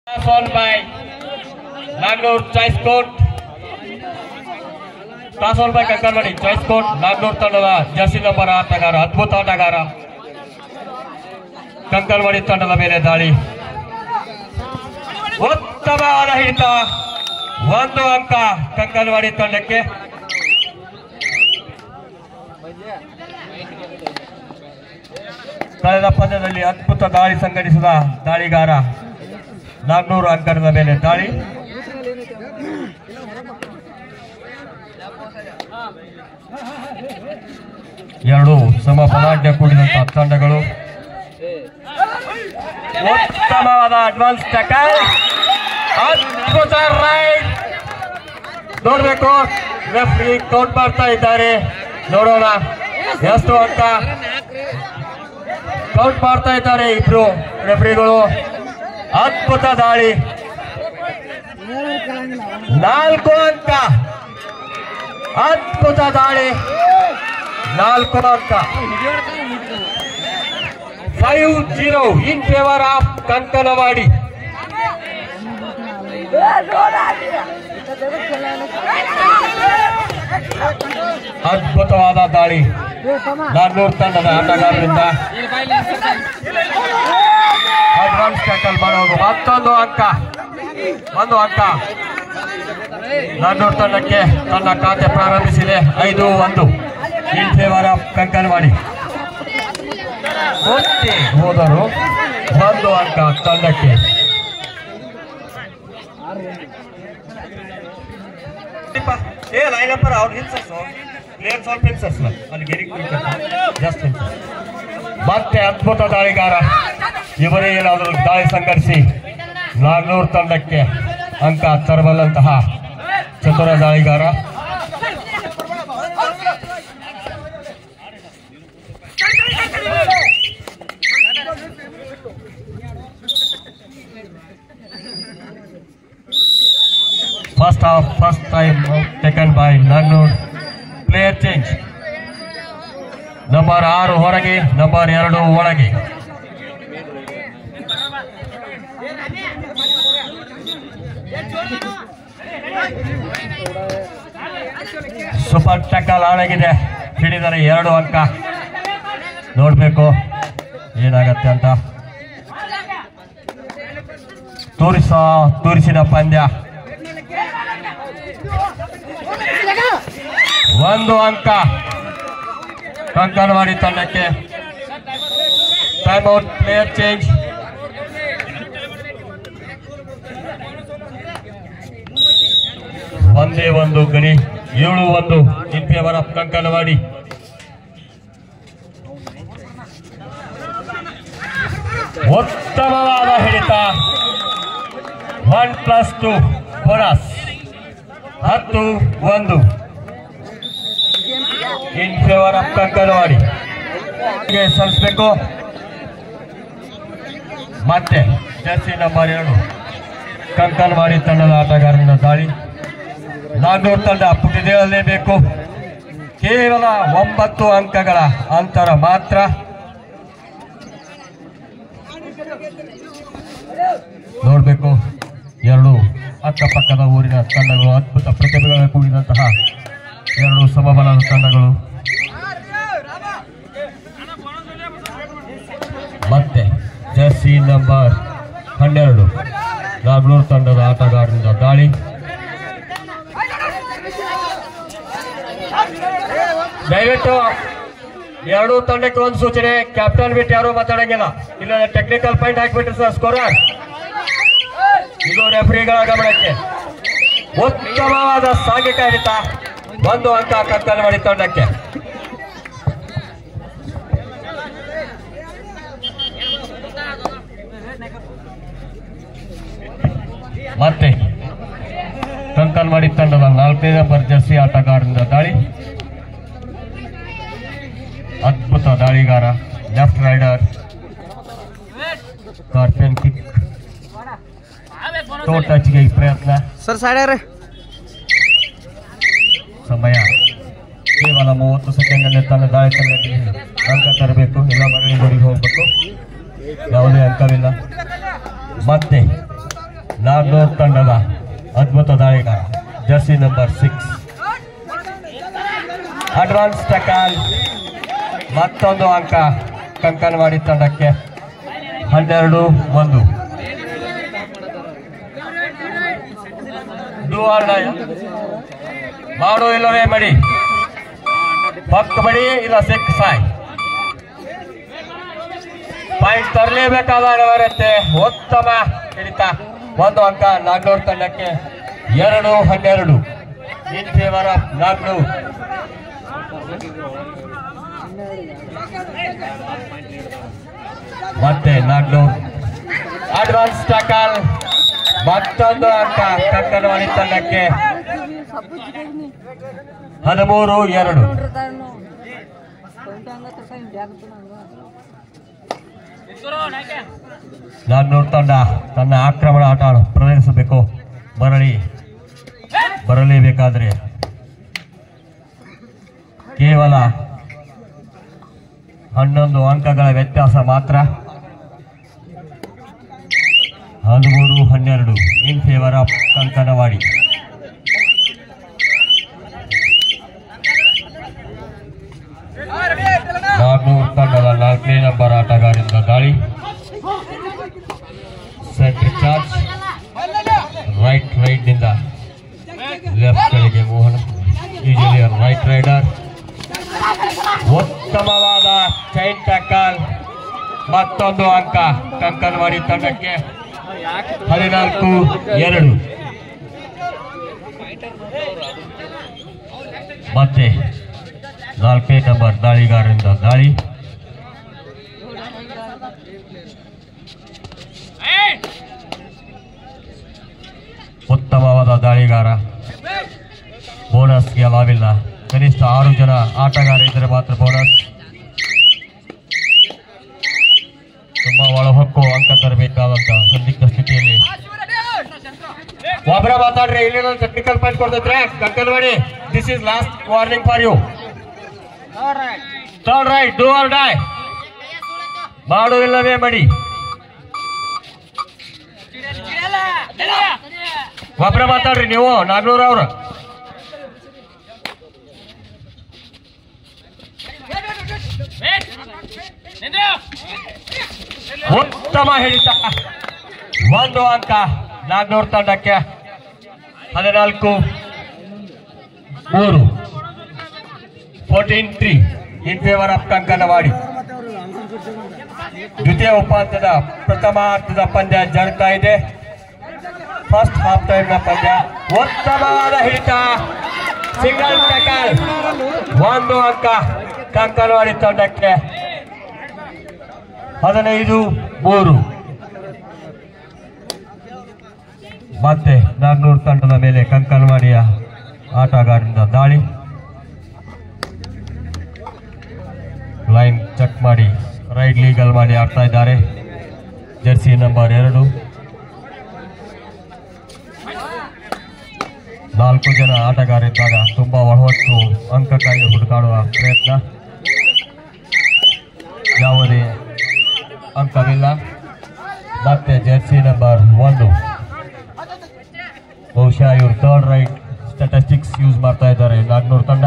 on by Nagnur Choice Court. Toss on by Kankarwadi Choice Court. Nagnur ತಂಡದ jersey number ಆಟಗಾರ ಅದ್ಭುತ ಆಟಗಾರ ಕಂಕಲ್ವಾಡಿ ತಂಡದ ಮೇಲೆ ದಾಳಿ ಉತ್ತಮವಾದ ಹಿಡಿತ ಒಂದು ಅಂಕ ಕಂಕಲ್ವಾಡಿ ತಂಡಕ್ಕೆ ಕಳೆದ ಪಂದ್ಯದಲ್ಲಿ ಅದ್ಭುತ ದಾಳಿ ಸಂಘಟಿಸಿದ ದಾಳಿಗಾರ ನಾನ್ನೂರು ಅಂಕಣದ ಮೇಲೆ ದಾಳಿ ಎರಡು ಸಮ ಫಲಾಢ್ಯ ಕೂಡಿದಂತಹ ತಂಡಗಳು ಉತ್ತಮವಾದ ಅಡ್ವಾನ್ಸ್ ಟಕಲ್ ಅದ್ಭುತ ರೈಡ್ ನೋಡ್ಬೇಕು ರೆಫ್ರಿ ಕೌಂಟ್ ಮಾಡ್ತಾ ಇದ್ದಾರೆ ನೋಡೋಣ ಎಷ್ಟು ಅಂಕ ಕೌಂಟ್ ಮಾಡ್ತಾ ಇದ್ದಾರೆ ಇಬ್ರು ರೆಫ್ರಿಗಳು ಅದ್ಭುತ ದಾಳಿ ನಾಲ್ಕು ಅಂಕ ಅದ್ಭುತ ದಾಳಿ ನಾಲ್ಕು ಅಂಕ five zero in favour of Kankanawadi ಅದ್ಭುತವಾದ ದಾಳಿ ನಾನ್ನೂರು ತಂಡದ ಆಟಗಾರರಿಂದ ಅಡ್ವಾನ್ಸ್ ಟ್ಯಾಕಲ್ ಮಾಡೋದು ಮತ್ತೊಂದು ಅಂಕ ಒಂದು ಅಂಕ ನಾನ್ನೂರು ತಂಡಕ್ಕೆ ತನ್ನ ಖಾತೆ ಪ್ರಾರಂಭಿಸಿದೆ ಐದು ಒಂದು ಇನ್ ಫೇವರ್ ಆಫ್ ಕಂಕನವಾಡಿ ಒತ್ತಿ ಹೋದರು ಒಂದು ಅಂಕ ತಂಡಕ್ಕೆ ಏ ಲೈನ್ ಅಪ್ಪರ್ ಅವ್ರು ಹಿಲ್ಸರ್ಸು ಪ್ಲೇಯರ್ ಸ್ವಲ್ಪ ಹಿಲ್ಸರ್ಸ್ಲ ಅಲ್ಲಿ ಗೆರಿ ಜಾಸ್ತಿ ಮತ್ತೆ ಅದ್ಭುತ ದಾಳಿಗಾರ ಇವರೇ ಏನಾದರೂ ದಾಳಿ ಸಂಘಟಿಸಿ ನಾನ್ನೂರು ತಂಡಕ್ಕೆ ಅಂಕ ತರಬಲ್ಲಂತಹ ಚತುರ ದಾಳಿಗಾರ first half first time taken by Nannur player change number ಆರು ಹೊರಗೆ ನಂಬರ್ ಎರಡು ಒಳಗೆ ಸೂಪರ್ ಟಕ್ಕಲ್ ಆಡಾಗಿದೆ ಹಿಡಿದರೆ ಎರಡು ಅಂಕ ನೋಡ್ಬೇಕು ಏನಾಗತ್ತೆ ಅಂತ ತೋರಿಸ ತೋರಿಸಿದ ಪಂದ್ಯ ಒಂದು ಅಂಕ ಕಂಕನವಾಡಿ ತಂಡಕ್ಕೆ ಟೈಮ್ ಔಟ್ ಪ್ಲೇಯರ್ ಚೇಂಜ್ ಒಂದೇ ಒಂದು ಗಡಿ ಏಳು ಒಂದು ಇನ್ ಫೇವರ್ ಆಫ್ ಕಂಕನವಾಡಿ ಉತ್ತಮವಾದ ಹಿಡಿತ ಒನ್ ಪ್ಲಸ್ ಟು ಬೋನಸ್ ಹತ್ತು ಒಂದು ಇನ್ ಫೇವರ್ ಆಫ್ ಕಂಕನವಾಡಿ ಹೀಗೆ ಸಲ್ಲಿಸಬೇಕು ಮತ್ತೆ ಜರ್ಸಿ ನಂಬರ್ ಎರಡು ಕಂಕನವಾಡಿ ತಂಡದ ಆಟಗಾರನ ದಾಳಿ ನಾನ್ನೂರು ತಂಡ ಪುಟಿದೇಳಲೇಬೇಕು ಕೇವಲ ಒಂಬತ್ತು ಅಂಕಗಳ ಅಂತರ ಮಾತ್ರ ನೋಡಬೇಕು ಎರಡು ಅಕ್ಕಪಕ್ಕದ ಊರಿನ ತಂಡಗಳು ಅದ್ಭುತ ಪ್ರತಿಭೆಗಳ ಕೂಡಿದಂತಹ ಎರಡು ಸಮಬಲದ ತಂಡಗಳು ಮತ್ತೆ ಜರ್ಸಿ ನಂಬರ್ ಹನ್ನೆರಡು ನಾಗ್ನೂರು ತಂಡದ ಆಟಗಾರರಿಂದ ದಾಳಿ ದಯವಿಟ್ಟು ಎರಡೂ ತಂಡಕ್ಕೆ ಒಂದು ಸೂಚನೆ ಕ್ಯಾಪ್ಟನ್ ಬಿಟ್ಟು ಯಾರು ಮಾತಾಡಂಗಿಲ್ಲ ಇಲ್ಲ ಟೆಕ್ನಿಕಲ್ ಪಾಯಿಂಟ್ ಹಾಕ್ಬಿಟ್ರಿ ಸರ್ ಸ್ಕೋರರ್ ಇದು ರೆಫರಿಗಳ ಗಮನಕ್ಕೆ ಉತ್ತಮವಾದ ಸಾಂಘಿಕ ಹಿಡಿತ ಒಂದು ಅಂಕ ಕಂಕನವಾಡಿ ತಂಡಕ್ಕೆ ಮತ್ತೆ ಕಂಕನವಾಡಿ ತಂಡದ ನಾಲ್ಕನೇ ನಂಬರ್ ಜರ್ಸಿ ಆಟಗಾರರಿಂದ ದಾಳಿ ಅದ್ಭುತ ದಾಳಿಗಾರ ಲೆಫ್ಟ್ ರೈಡರ್ ಕಾರ್ಪೆನ್ ಕಿಕ್ ಟೋ ಟಚ್ಗೆ ಈ ಪ್ರಯತ್ನ ಸರ್ ಸಾಡ್ಯಾರ ಸಮಯ ಕೇವಲ ಮೂವತ್ತು ಸೆಕೆಂಡ್ನಲ್ಲಿ ತನ್ನ ದಾಳಿ ಸಂಘಟನೆ ಅಂಕ ತರಬೇಕು ಇಲ್ಲ ಮರಳಿ ಗುರಿಗೆ ಹೋಗ್ಬೇಕು ಯಾವುದೇ ಅಂಕವಿಲ್ಲ ಮತ್ತೆ ನಾಗ್ನೂರ್ ತಂಡದ ಅದ್ಭುತ ದಾಳಿಗಾರ jersey number six advance tackle ಮತ್ತೊಂದು ಅಂಕ ಕಂಕನವಾಡಿ ತಂಡಕ್ಕೆ ಹನ್ನೆರಡು ಒಂದು Do or die? ಮಾಡು ಇಲ್ಲವೇ ಮಡಿ ಪಕ್ ಬಡಿ ಇಲ್ಲ ಸಿಕ್ ಸಾಯ್ ಪಾಯಿಂಟ್ ತರಲೇಬೇಕಾದ ಅನಿವಾರ್ಯತೆ ಉತ್ತಮ ಹಿಡಿತ ಒಂದು ಅಂಕ ನಾಗ್ನೂರ್ ತಂಡಕ್ಕೆ ಎರಡು ಹನ್ನೆರಡು ಇನ್ ಫೇವರ್ ಆಫ್ ನಾಗ್ನೂರ್ ಮತ್ತೆ ನಾಗ್ನೂರ್ ಅಡ್ವಾನ್ಸ್ ಟಕಾಲ್ ಮತ್ತೊಂದು ಅಂಕ ಕಂಕನವಾಡಿ ತಂಡಕ್ಕೆ ಹದಿಮೂರು ಎರಡು ನಾಗ್ನೂರ್ ತಂಡ ತನ್ನ ಆಕ್ರಮಣ ಆಟ ಪ್ರದರ್ಶಿಸಬೇಕು ಮರಳಿ ಬರಲೇಬೇಕಾದ್ರೆ ಕೇವಲ ಹನ್ನೊಂದು ಅಂಕಗಳ ವ್ಯತ್ಯಾಸ ಮಾತ್ರ ಹದಿಮೂರು ಹನ್ನೆರಡು in favour of Kankanawadi Nagnur ತಂಡದ ನಾಲ್ಕನೇ ನಂಬರ್ ಆಟಗಾರರಿಂದ ದಾಳಿ ಸೆಂಟ್ರ್ ಚಾರ್ಜ್ ರೈಟ್ ರೈಟ್ ನಿಂದ ಲೆಫ್ಟ್ ಕಡೆಗೆ ಮೋಹನ್ ಯೂಶಲಿ ರೈಟ್ ರೈಡರ್ ಉತ್ತಮವಾದ ಚೈನ್ ಟ್ಯಾಕಲ್ ಮತ್ತೊಂದು ಅಂಕ ಕಂಕನವಾಡಿ ತಂಡಕ್ಕೆ ಹದಿನಾಲ್ಕು ಎರಡು ಮತ್ತೆ ನಾಲ್ಕನೇ ನಂಬರ್ ದಾಳಿಗಾರರಿಂದ ದಾಳಿ ಉತ್ತಮವಾದ ದಾಳಿಗಾರ ಬೋನಸ್ಗೆ ಲಾವಿಲ್ಲ ಕನಿಷ್ಠ ಆರು ಜನ ಆಟಗಾರ ಇದ್ದರೆ ಮಾತ್ರ ಬೋನಸ್ ತುಂಬಾ ಒಳಹೊಕ್ಕು ಅಂಕ ತರಬೇಕಾದಂತ ಸಂದಿಗ್ಧ ಸ್ಥಿತಿಯಲ್ಲಿ ಒಬ್ಬರ ಮಾತಾಡ್ರಿ ಇಲ್ಲಿ ಟೆಕ್ನಿಕಲ್ ಪಾಯಿಂಟ್ ಕೊಡ್ತೈತ್ರೆ Kankalwadi this is last warning for you turn right do or die ಮಾಡು ಇಲ್ಲವೇ ಮಡಿ ಒಬ್ರ ಮಾತಾಡ್ರಿ ನೀವು ನಾಗ್ನೂರ್ ಅವ್ರು ಉತ್ತಮ ಹಿಡಿತ ಒಂದು ಅಂಕ ನಾಗ್ನೂರ್ ತಂಡಕ್ಕೆ ಹದಿನಾಲ್ಕು ಮೂರು fourteen three in favour of Kankanawadi ದ್ವಿತೀಯ ಉಪಾಂತ್ಯದ ಪ್ರಥಮಾರ್ಧದ ಪಂದ್ಯ ಜರುಗ್ತಾ ಇದೆ ಫಸ್ಟ್ ಹಾಫ್ ಟೈಮ್ ನ ಪಂದ್ಯ ಉತ್ತಮವಾದ ಹಿಡಿತ ಸಿಂಗಲ್ ಟಕಲ್ ಒಂದು ಅಂಕ ಕಂಕನವಾಡಿ ತಂಡಕ್ಕೆ ಹದಿನೈದು ಮೂರು ಮತ್ತೆ ನಾಗ್ನೂರು ತಂಡದ ಮೇಲೆ ಕಂಕನವಾಡಿಯ ಆಟಗಾರರಿಂದ ದಾಳಿ ಲೈನ್ ಚೆಕ್ ಮಾಡಿ ರೈಟ್ ಲೀಗಲ್ ಮಾಡಿ ಆಡ್ತಾ ಇದ್ದಾರೆ ಜೆರ್ಸಿ ನಂಬರ್ ಎರಡು ನಾಲ್ಕು ಜನ ಆಟಗಾರಿದ್ದಾಗ ತುಂಬಾ ಒಳಹೊತ್ತು ಅಂಕಕ್ಕಾಗಿ ಹುಡುಕಾಡುವ ಪ್ರಯತ್ನ ಯಾವುದೇ ಅಂಕವಿಲ್ಲ ಮತ್ತೆ ಜೆರ್ಸಿ ನಂಬರ್ ಒಂದು ಬಹುಶಃ ಇವರು ಥರ್ಡ್ ರೈಟ್ ಸ್ಟಾಟಿಸ್ಟಿಕ್ಸ್ ಯೂಸ್ ಮಾಡ್ತಾ ಇದ್ದಾರೆ ನಾಗ್ನೂರು ತಂಡ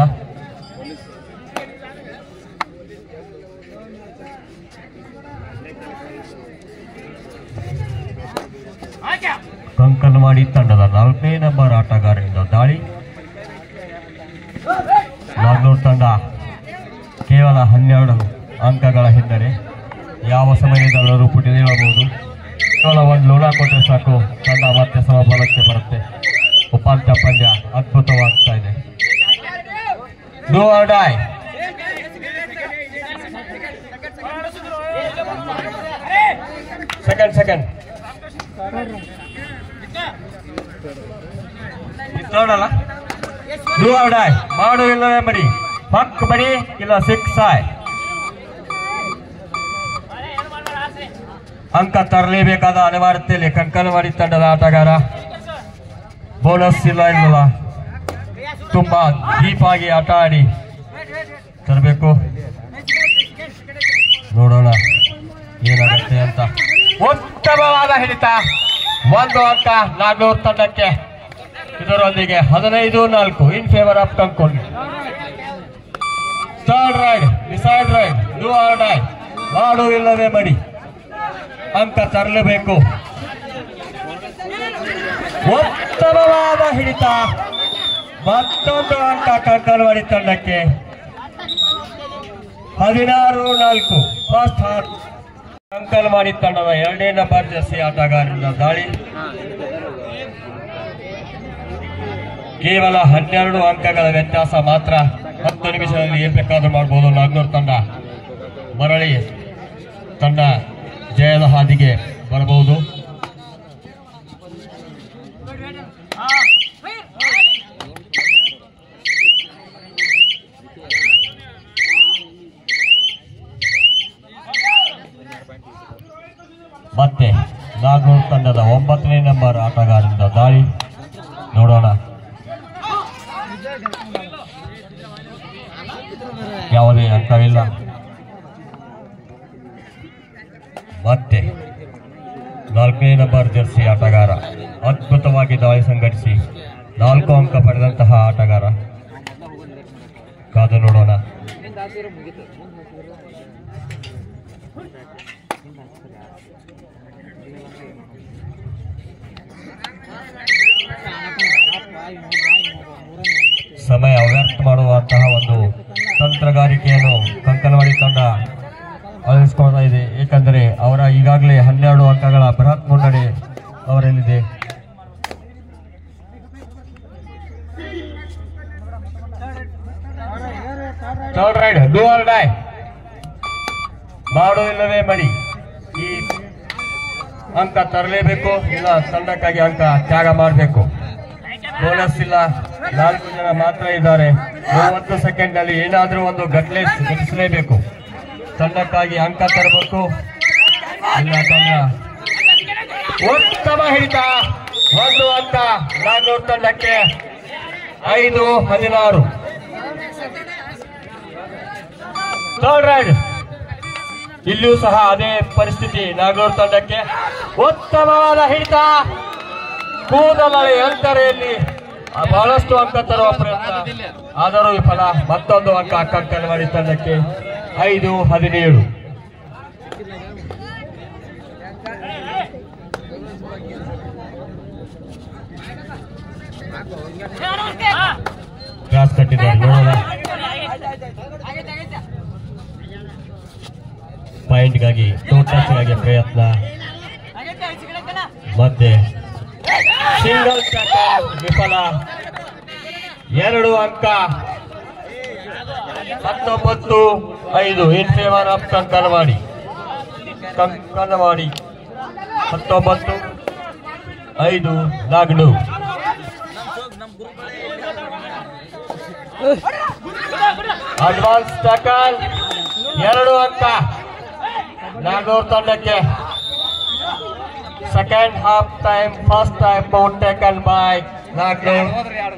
ಕಂಕನವಾಡಿ ತಂಡದ ನಾಲ್ಕನೇ ನಂಬರ್ ಆಟಗಾರರಿಂದ ದಾಳಿ ನಾಗ್ನೂರು ತಂಡ ಕೇವಲ ಹನ್ನೆರಡು ಅಂಕಗಳ ಹಿನ್ನಡೆ ಯಾವ ಸಮಯದಲ್ಲೂ ಪುಟಿದೇಳಬಹುದು ಕೇವಲ ಒಂದು ಲೋಣ ಕೊಟ್ಟರೆ ಸಾಕು ತಂಡ ಮತ್ತೆ ಸಮಬಲಕ್ಕೆ ಬರುತ್ತೆ ಉಪಾಂತ್ಯ ಪಂದ್ಯ ಅದ್ಭುತವಾಗ್ತಾ ಇದೆ do or die second second ನೋಡಲ್ಲ ಡೂ ಆರ್ ಡೈ ಮಾಡು ಇಲ್ಲವೇ ಬಡಿ ಪಕ್ ಬಡಿ ಇಲ್ಲ ಸಿಕ್ಸ್ ಸಾಯ್ ಅಂಕ ತರಲೇಬೇಕಾದ ಅನಿವಾರ್ಯತೆಯಲ್ಲಿ ಕಂಕನವಾಡಿ ತಂಡದ ಆಟಗಾರ ಬೋನಸ್ ಇಲ್ಲ ಇಲ್ಲಲ್ಲ ತುಂಬಾ ಡೀಪಾಗಿ ಆಟ ಆಡಿ ತರಬೇಕು ನೋಡೋಣ ಏನಾಗುತ್ತೆ ಅಂತ ಉತ್ತಮವಾದ ಹಿಡಿತ ಒಂದು ಅಂಕ ನಾನ್ನೂರು ತಂಡಕ್ಕೆ ಇದರೊಂದಿಗೆ ಹದಿನೈದು ನಾಲ್ಕು in favour of Kankoli third raid decide raid do or die ಮಾಡು ಇಲ್ಲವೇ ಮಡಿ ಅಂಕ ತರಲೇಬೇಕು ಉತ್ತಮವಾದ ಹಿಡಿತ ಮತ್ತೊಂದು ಅಂಕ ಕಂಕನವಾಡಿ ತಂಡಕ್ಕೆ ಹದಿನಾರು ನಾಲ್ಕು ಫಸ್ಟ್ ಹಾಫ್ ಕಂಕನವಾಡಿ ತಂಡದ ಎರಡನೇ ನಂಬರ್ ಜರ್ಸಿ ಆಟಗಾರರಿಂದ ದಾಳಿ ಕೇವಲ ಹನ್ನೆರಡು ಅಂಕಗಳ ವ್ಯತ್ಯಾಸ ಮಾತ್ರ ಹತ್ತು ನಿಮಿಷದಲ್ಲಿ ಏನ್ ಬೇಕಾದ್ರೂ ಮಾಡಬಹುದು ನಾಗ್ನೂರ್ ತಂಡ ಮರಳಿ ತಂಡ ಜಯದ ಹಾದಿಗೆ ಬರಬಹುದು ಮತ್ತೆ ನಾಗ್ನೂರ್ ತಂಡದ ಒಂಬತ್ತನೇ ನಂಬರ್ ಆಟಗಾರರಿಂದ ದಾಳಿ ನೋಡೋಣ ಯಾವುದೇ ಅಂಕವಿಲ್ಲ ಮತ್ತೆ ನಾಲ್ಕನೇ ನಂಬರ್ ಜರ್ಸಿ ಆಟಗಾರ ಅದ್ಭುತವಾಗಿ ದಾಳಿ ಸಂಘಟಿಸಿ ನಾಲ್ಕು ಅಂಕ ಪಡೆದಂತಹ ಆಟಗಾರ ಕಾದು ನೋಡೋಣ ಸಮಯ ಅವ್ಯರ್ಥ ಮಾಡುವಂತಹ ಒಂದು ತಂತ್ರಗಾರಿಕೆಯನ್ನು ಕಂಕನವಾಡಿ ತಂಡ ಅಳವಡಿಸಿಕೊಳ್ತಾ ಇದೆ ಏಕೆಂದರೆ ಅವರ ಈಗಾಗಲೇ ಹನ್ನೆರಡು ಅಂಕಗಳ ಬೃಹತ್ ಮುನ್ನಡೆ ಅವರಲ್ಲಿದೆ third raid do or die ಮಾಡು ಇಲ್ಲವೇ ಮಡಿ ಈ ಅಂಕ ತರಲೇಬೇಕು ಇಲ್ಲ ತಂಡಕ್ಕಾಗಿ ಅಂಕ ತ್ಯಾಗ ಮಾಡಬೇಕು ಬೋನಸ್ ಇಲ್ಲ ನಾಲ್ಕು ಜನ ಮಾತ್ರ ಇದ್ದಾರೆ ಮೂವತ್ತು ಸೆಕೆಂಡ್ ನಲ್ಲಿ ಏನಾದ್ರೂ ಒಂದು ಘಟನೆ ಘಟಿಸಲೇಬೇಕು ತಂಡಕ್ಕಾಗಿ ಅಂಕ ತರಬೇಕು ಇಲ್ಲ ತಂಡ ಉತ್ತಮ ಹಿಡಿತ ಒಂದು ಅಂಕ ನಾನ್ನೂರು ತಂಡಕ್ಕೆ ಐದು ಹದಿನಾರು ಥರ್ಡ್ ರೈಡ್ ಇಲ್ಲಿಯೂ ಸಹ ಅದೇ ಪರಿಸ್ಥಿತಿ ನಾಗೂರು ತಂಡಕ್ಕೆ ಉತ್ತಮವಾದ ಹಿಡಿತ ಕೂದಲ ಯಂತರೆಯಲ್ಲಿ ಬಹಳಷ್ಟು ಅಂಕ ತರುವ ಪ್ರಯತ್ನ ಆದರೂ ವಿಫಲ ಮತ್ತೊಂದು ಅಂಕ ಕಂಕನವಾಡಿ ತಂಡಕ್ಕೆ ಐದು ಹದಿನೇಳು ಕ್ರಾಸ್ ಕಟ್ಟಿದ್ದಾರೆ ನೋಡೋಣ ಪಾಯಿಂಟ್ಗಾಗಿ ಟೋಟಲ್ಸ್ಗಾಗಿ ಪ್ರಯತ್ನ ಮತ್ತೆ ಸಿಂಗಲ್ ಟ್ಯಾಕಲ್ ವಿಫಲ ಎರಡು ಅಂಕ ಹತ್ತೊಂಬತ್ತು ಐದು in favour of Kankanawadi Kankanawadi ಹತ್ತೊಂಬತ್ತು ಐದು ನಾಗಡು ಅಡ್ವಾನ್ಸ್ ಟ್ಯಾಕಲ್ ಎರಡು ಅಂಕ ನಾಗೂರ್ ತಂಡಕ್ಕೆ second half time first time out taken by Nagur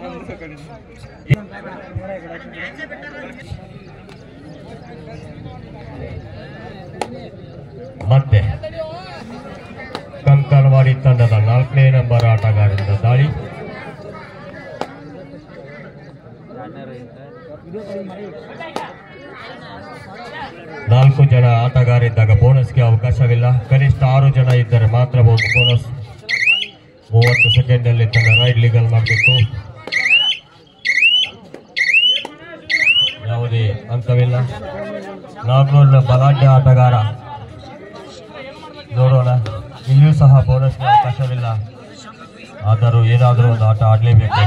ಮತ್ತೆ ಕಂಕನವಾಡಿ ತಂಡದ ನಾಲ್ಕನೇ ನಂಬರ್ ಆಟಗಾರರಿಂದ ದಾಳಿ ನಾಲ್ಕು ಜನ ಆಟಗಾರಿದ್ದಾಗ ಬೋನಸ್ಗೆ ಅವಕಾಶವಿಲ್ಲ ಕನಿಷ್ಠ ಆರು ಜನ ಇದ್ದರೆ ಮಾತ್ರ ಬೋದು ಬೋನಸ್ ಮೂವತ್ತು ಸೆಕೆಂಡ್ ಅಲ್ಲಿ ತನ್ನ ರೈಡ್ ಲೀಗಲ್ ಮಾಡಬೇಕು ಯಾವುದೇ ಅಂಕವಿಲ್ಲ ನಾಗ್ನೂರ್ನ ಬಲಾಢ್ಯ ಆಟಗಾರ ನೋಡೋಣ ಇಲ್ಲಿಯೂ ಸಹ ಬೋನಸ್ಗೆ ಅವಕಾಶವಿಲ್ಲ ಆದರೂ ಏನಾದರೂ ಒಂದು ಆಟ ಆಡಲೇಬೇಕು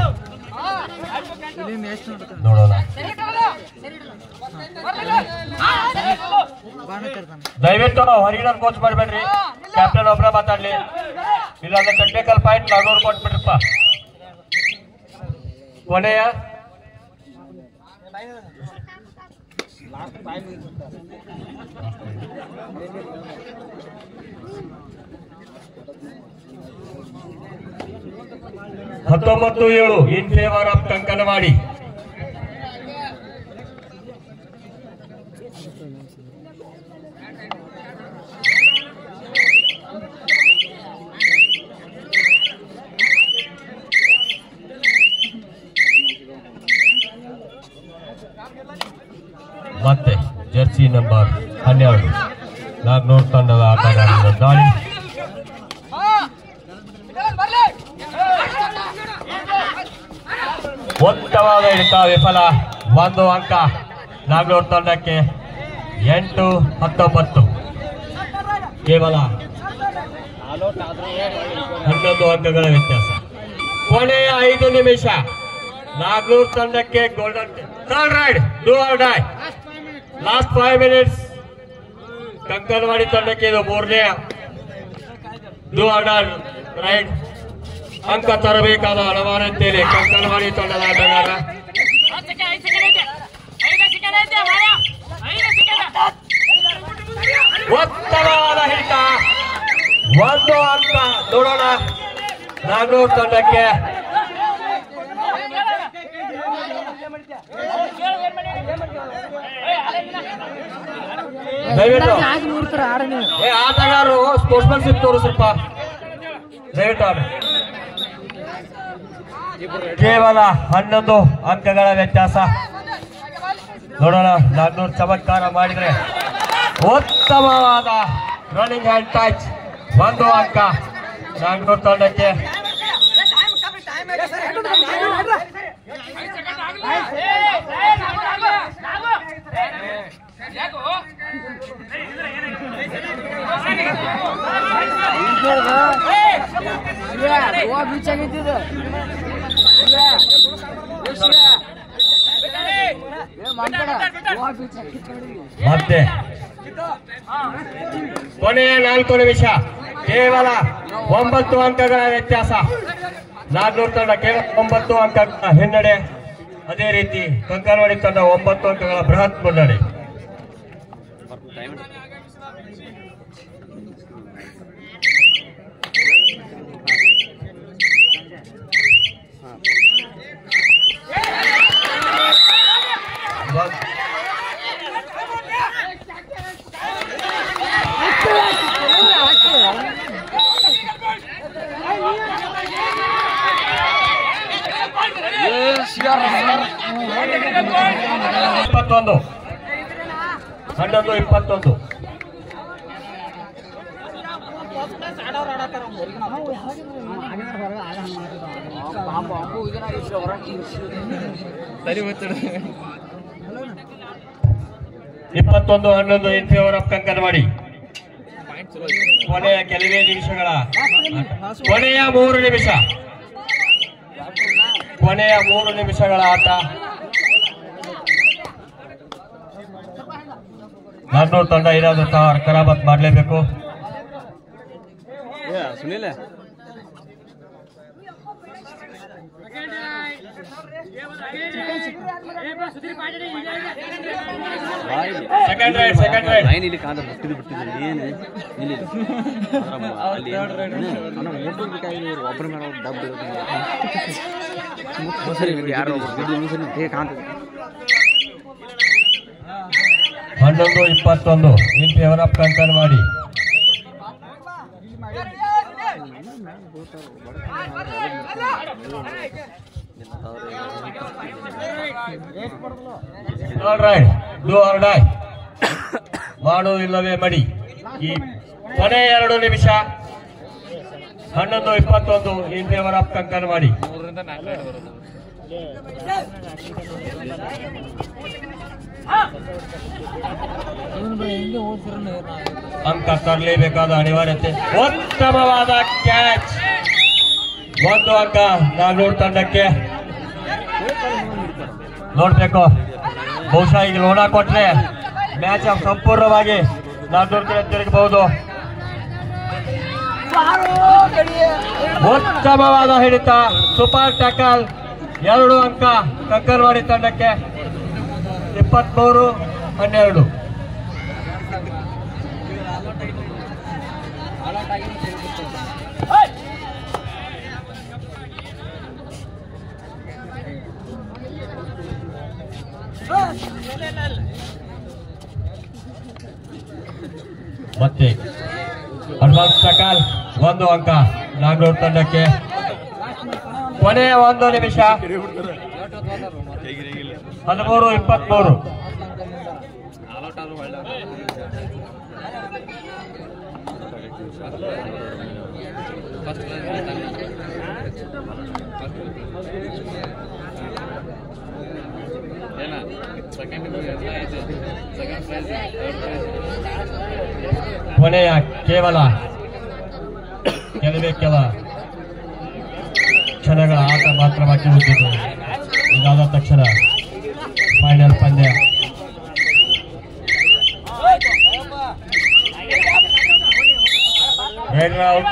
ನೋಡೋಣ ದಯವಿಟ್ಟು ಹೊರಗಿನ ಕೋಚ್ ಮಾಡಬೇಡ್ರಿ ಕ್ಯಾಪ್ಟನ್ ಒಬ್ಬರ ಮಾತಾಡ್ಲಿ ಇಲ್ಲಾಂದ್ರೆ ಟೆಕ್ನಿಕಲ್ ಪಾಯಿಂಟ್ ನಾಗೂರು ಕೊಟ್ಬಿಡ್ರಪ್ಪ ಕೊನೆಯ ಹತ್ತೊಂಬತ್ತು ಏಳು ಇನ್ ಫೇವರ್ ಆಫ್ ಕಂಕನವಾಡಿ ಮತ್ತೆ ಜರ್ಸಿ ನಂಬರ್ ಹನ್ನೆರಡು ನಾಗ್ನೂರ್ ತಂಡದ ಆಟಗಾರರ ದಾಳಿ ಉತ್ತಮವಾದ ಹಿಡಿತ ವಿಫಲ ಒಂದು ಅಂಕ ನಾಗ್ನೂರ್ ತಂಡಕ್ಕೆ ಎಂಟು ಹತ್ತೊಂಬತ್ತು ಕೇವಲ ಹನ್ನೊಂದು ಅಂಕಗಳ ವ್ಯತ್ಯಾಸ ಕೊನೆಯ ಐದು ನಿಮಿಷ ನಾಗ್ನೂರ್ ತಂಡಕ್ಕೆ golden third raid do or die last five minutes Kankanawadi ತಂಡಕ್ಕೆ ಇದು ಮೂರನೇ ಡೂ ಆರ್ ಡೈ ರೈಡ್ ಅಂಕ ತರಬೇಕಾದ ಹಲವಾರಂತೇನೆ ಕಂಕನವಾಡಿ ತಂಡದ ಆಟಗಾರ ಉತ್ತಮವಾದ ಹಿಡಿತ ಒಂದು ಅಂಕ ನೋಡೋಣ ನಾಗ್ನೂರ್ ತಂಡಕ್ಕೆ ದಯವಿಟ್ಟು ನೋಡ್ತಾರ ಆಡ ನೀವು ಏ ಆಟಗಾರರು ಸ್ಪೋರ್ಟ್ಸ್ಮನ್ಶಿಪ್ ತೋರು ಸ್ವಲ್ಪ ದಯವಿಟ್ಟು ಆಡಿ. ಕೇವಲ ಹನ್ನೊಂದು ಅಂಕಗಳ ವ್ಯತ್ಯಾಸ ನೋಡೋಣ ನಾನ್ನೂರು ಚಮತ್ಕಾರ ಮಾಡಿದ್ರೆ ಉತ್ತಮವಾದ ರನ್ನಿಂಗ್ ಹ್ಯಾಂಡ್ ಟಚ್ ಒಂದು ಅಂಕ ನಾನ್ನೂರು ತಂಡಕ್ಕೆ ಗೋವಾ ಬೀಚ್ ಆಗೈತಿದು ಗೋವಾ ಬೀಚ್ ಮತ್ತೆ ಕೊನೆಯ ನಾಲ್ಕು ನಿಮಿಷ ಕೇವಲ ಒಂಬತ್ತು ಅಂಕಗಳ ವ್ಯತ್ಯಾಸ ನಾನ್ನೂರು ತಂಡ ಕೇವಲ ಒಂಬತ್ತು ಅಂಕಗಳ ಹಿನ್ನಡೆ ಅದೇ ರೀತಿ ಕಂಕನವಾಡಿ ತಂಡ ಒಂಬತ್ತು ಅಂಕಗಳ ಬೃಹತ್ ಮುನ್ನಡೆ ಇವಾಗ ಇಪ್ಪತ್ತೊಂದು ಹನ್ನೊಂದು ಇಪ್ಪತ್ತೊಂದು ಇಪ್ಪತ್ತೊಂದು ಹನ್ನೊಂದು ಇನ್ ಫೇವರ್ ಆಫ್ ಕಂಕನವಾಡಿ ಕೊನೆಯ ಕೆಲವೇ ನಿಮಿಷಗಳ ಕೊನೆಯ ಮೂರು ನಿಮಿಷ ಕೊನೆಯ ಮೂರು ನಿಮಿಷಗಳ ಆಟ ನಾನ್ನೂರು ತಂಡ ಏನಾದರೂ ಸಹ ಕರಾಮತ್ ಮಾಡಲೇಬೇಕು Sunil second raid second raid line ಇಲ್ಲಿ ಕಾಂತ ಬಿಟ್ಟಿದ್ದು ಬಿಟ್ಟಿದ್ದು ಏನು ಇಲ್ಲಿ ಅಲ್ಲಿ ಅಣ್ಣ ಮೂರು ಬೇಕಾಗಿ ಒಬ್ಬರ ಮೇಲೆ ಒಬ್ರು ಡಬ್ ಇರೋದು ಸರಿ ಯಾರೋ ಒಬ್ರು ಸರಿ ಹೇ ಕಾಣ್ತದೆ ಹನ್ನೊಂದು ಇಪ್ಪತ್ತೊಂದು in favour of Kankanawadi all right do or die ಮಾಡು ಇಲ್ಲವೇ ಮಡಿ ಈ ಕೊನೆ ಎರಡು ನಿಮಿಷ ಹನ್ನೊಂದು ಇಪ್ಪತ್ತೊಂದು ಇನ್ ಫೇವರ್ ಆಫ್ ಕಂಕನವಾಡಿ ಹಿಂಗೆ ಓದ್ಸಿರ ಅಂಕ ತರಲೇಬೇಕಾದ ಅನಿವಾರ್ಯತೆ ಉತ್ತಮವಾದ ಕ್ಯಾಚ್ ಒಂದು ಅಂಕ ನಾನ್ನೂರು ತಂಡಕ್ಕೆ ನೋಡ್ಬೇಕು ಬಹುಶಃ ಈಗ ಲೋಣ ಕೊಟ್ರೆ ಮ್ಯಾಚ್ ಸಂಪೂರ್ಣವಾಗಿ ನಾನ್ನೂರು ಕಡೆ ತಿರುಗಬಹುದು ಉತ್ತಮವಾದ ಹಿಡಿತ ಸೂಪರ್ ಟ್ಯಾಕಲ್ ಎರಡು ಅಂಕ ಕಂಕನವಾಡಿ ತಂಡಕ್ಕೆ ಇಪ್ಪತ್ಮೂರು ಹನ್ನೆರಡು ಮತ್ತೆ ಅಡ್ವಾನ್ಸ್ ಟಕಾಲ್ ಒಂದು ಅಂಕ ನಾಗನೂರು ತಂಡಕ್ಕೆ ಕೊನೆಯ ಒಂದು ನಿಮಿಷ ಹದಿಮೂರು ಇಪ್ಪತ್ಮೂರು ಕೊನೆಯ ಕೇವಲ ಕೆಲವೇ ಕೆಲ ಕ್ಷಣಗಳ ಆಟ ಮಾತ್ರ ಬಾಕಿ ಉಳಿದಿದ್ದು ಇದಾದ ತಕ್ಷಣ ಫೈನಲ್ ಪಂದ್ಯ ರೆಡ್ ರೌಂಡ್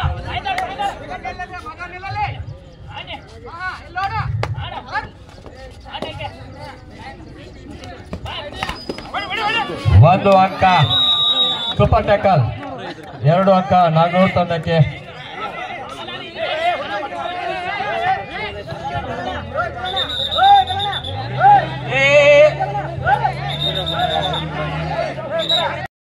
ಒಂದು ಅಂಕ ಸೂಪರ್ ಟ್ಯಾಕಲ್ ಎರಡು ಅಂಕ ನಾಗೂರ್ ತಂಡಕ್ಕೆ